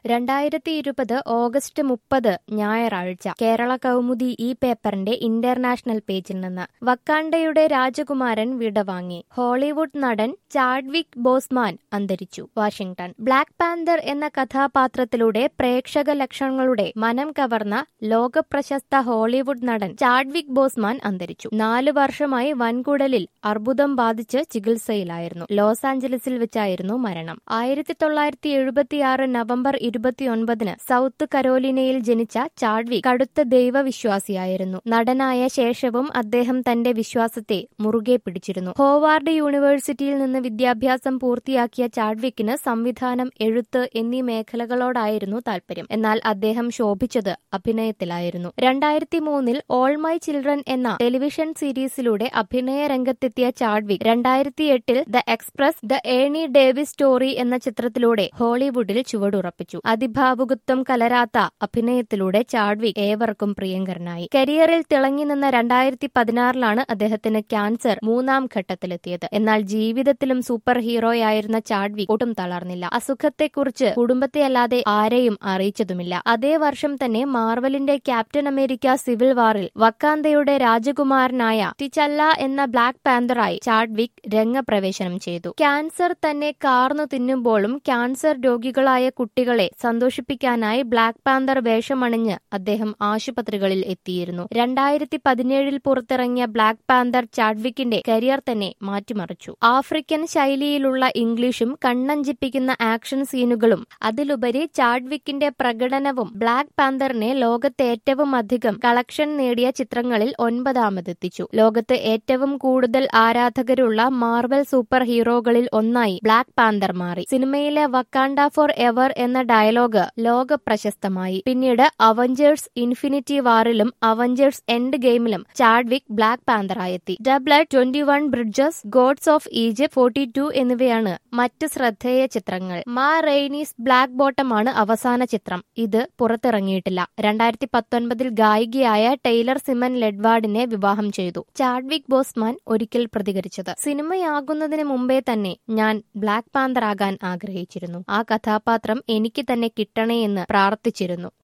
രണ്ടായിരത്തി ഇരുപത് ഓഗസ്റ്റ് മുപ്പത് ഞായറാഴ്ച കേരള കൗമുദി ഈ പേപ്പറിന്റെ ഇന്റർനാഷണൽ പേജിൽ നിന്ന് വക്കാണ്ടയുടെ രാജകുമാരൻ വിടവാങ്ങി ഹോളിവുഡ് നടൻ ചാഡ്വിക് ബോസ്മാൻ അന്തരിച്ചു വാഷിംഗ്ടൺ ബ്ലാക്ക് പാന്തർ എന്ന കഥാപാത്രത്തിലൂടെ പ്രേക്ഷക ലക്ഷണങ്ങളുടെ മനം കവർന്ന ലോകപ്രശസ്ത ഹോളിവുഡ് നടൻ ചാഡ്വിക് ബോസ്മാൻ അന്തരിച്ചു നാലു വർഷമായി വൻകുടലിൽ അർബുദം ബാധിച്ച് ചികിത്സയിലായിരുന്നു ലോസ് ആഞ്ചലസിൽ വെച്ചായിരുന്നു മരണം ആയിരത്തി തൊള്ളായിരത്തി എഴുപത്തിയാറ് നവംബർ ഇരുപത്തിയൊൻപതിന് സൗത്ത് കരോലിനയിൽ ജനിച്ച ചാഡ്വിക് കടുത്ത ദൈവവിശ്വാസിയായിരുന്നു നടനായ ശേഷവും അദ്ദേഹം തന്റെ വിശ്വാസത്തെ മുറുകെ പിടിച്ചിരുന്നു ഹോവാർഡ് യൂണിവേഴ്സിറ്റിയിൽ നിന്ന് വിദ്യാഭ്യാസം പൂർത്തിയാക്കിയ ചാഡ്വിക്കിന് സംവിധാനം എഴുത്ത് എന്നീ മേഖലകളോടായിരുന്നു താല്പര്യം എന്നാൽ അദ്ദേഹം ശോഭിച്ചത് അഭിനയത്തിലായിരുന്നു രണ്ടായിരത്തി മൂന്നിൽ ഓൾ മൈ ചിൽഡ്രൻ എന്ന ടെലിവിഷൻ സീരീസിലൂടെ അഭിനയ രംഗത്തെത്തിയ ചാഡ്വിക് രണ്ടായിരത്തി എട്ടിൽ The Express The Ernie Davis Story എന്ന ചിത്രത്തിലൂടെ ഹോളിവുഡിൽ ചുവടുറപ്പിച്ചു അതിഭാവുകത്വം കലരാത്ത അഭിനയത്തിലൂടെ ചാഡ്വിക് ഏവർക്കും പ്രിയങ്കരനായി കരിയറിൽ തിളങ്ങി നിന്ന രണ്ടായിരത്തി പതിനാറിലാണ് അദ്ദേഹത്തിന് ക്യാൻസർ മൂന്നാം ഘട്ടത്തിലെത്തിയത് എന്നാൽ ജീവിതത്തിലും സൂപ്പർ ഹീറോയായിരുന്ന ചാഡ്വിക് ഒട്ടും തളർന്നില്ല അസുഖത്തെക്കുറിച്ച് കുടുംബത്തെ അല്ലാതെ ആരെയും അറിയിച്ചതുമില്ല അതേ വർഷം തന്നെ മാർവലിന്റെ ക്യാപ്റ്റൻ അമേരിക്ക സിവിൽ വാറിൽ വക്കാന്തയുടെ രാജകുമാരനായ ടിച്ചല്ല എന്ന ബ്ലാക്ക് പാന്തറായി ചാഡ്വിക് രംഗപ്രവേശനം ചെയ്തു ക്യാൻസർ തന്നെ കാർന്നു തിന്നുമ്പോഴും ക്യാൻസർ രോഗികളായ കുട്ടികളെ സന്തോഷിപ്പിക്കാനായി ബ്ലാക്ക് പാന്തർ വേഷമണിഞ്ഞ് അദ്ദേഹം ആശുപത്രികളിൽ എത്തിയിരുന്നു രണ്ടായിരത്തി പതിനേഴിൽ പുറത്തിറങ്ങിയ ബ്ലാക്ക് പാന്തർ ചാഡ്വിക്കിന്റെ കരിയർ തന്നെ മാറ്റിമറിച്ചു ആഫ്രിക്കൻ ശൈലിയിലുള്ള ഇംഗ്ലീഷും കണ്ണഞ്ചിപ്പിക്കുന്ന ആക്ഷൻ സീനുകളും അതിലുപരി ചാഡ്വിക്കിന്റെ പ്രകടനവും ബ്ലാക്ക് പാന്തറിനെ ലോകത്തെ ഏറ്റവും അധികം കളക്ഷൻ നേടിയ ചിത്രങ്ങളിൽ ഒൻപതാമതെത്തിച്ചു ലോകത്ത് ഏറ്റവും കൂടുതൽ ആരാധകരുള്ള മാർവൽ സൂപ്പർ ഹീറോകളിൽ ഒന്നായി ബ്ലാക്ക് പാന്തർ മാറി സിനിമയിലെ വക്കാണ്ട ഫോർ എവർ എന്ന ഡയലോഗ് ലോക പ്രശസ്തമായി പിന്നീട് അവഞ്ചേഴ്സ് ഇൻഫിനിറ്റി വാറിലും അവഞ്ചേഴ്സ് എൻഡ് ഗെയിമിലും ചാഡ്വിക് ബ്ലാക്ക് പാന്തറായെത്തി ഡബ്ലഡ് twenty one bridges gods of Egypt forty two എന്നിവയാണ് മറ്റ് ശ്രദ്ധേയ ചിത്രങ്ങൾ മാ റെയ്നീസ് ബ്ലാക്ക് ബോട്ടം ആണ് അവസാന ചിത്രം ഇത് പുറത്തിറങ്ങിയിട്ടില്ല രണ്ടായിരത്തി പത്തൊൻപതിൽ ഗായികയായ ടൈലർ സിമൻ ലെഡ്വാർഡിനെ വിവാഹം ചെയ്തു ചാഡ്വിക് ബോസ്മാൻ ഒരിക്കൽ പ്രതികരിച്ചത് സിനിമയാകുന്നതിന് മുമ്പേ തന്നെ ഞാൻ ബ്ലാക്ക് പാന്തർ ആകാൻ ആഗ്രഹിച്ചിരുന്നു ആ കഥാപാത്രം എനിക്ക് തന്നെ കിട്ടണേ എന്ന് പ്രാർത്ഥിച്ചിരുന്നു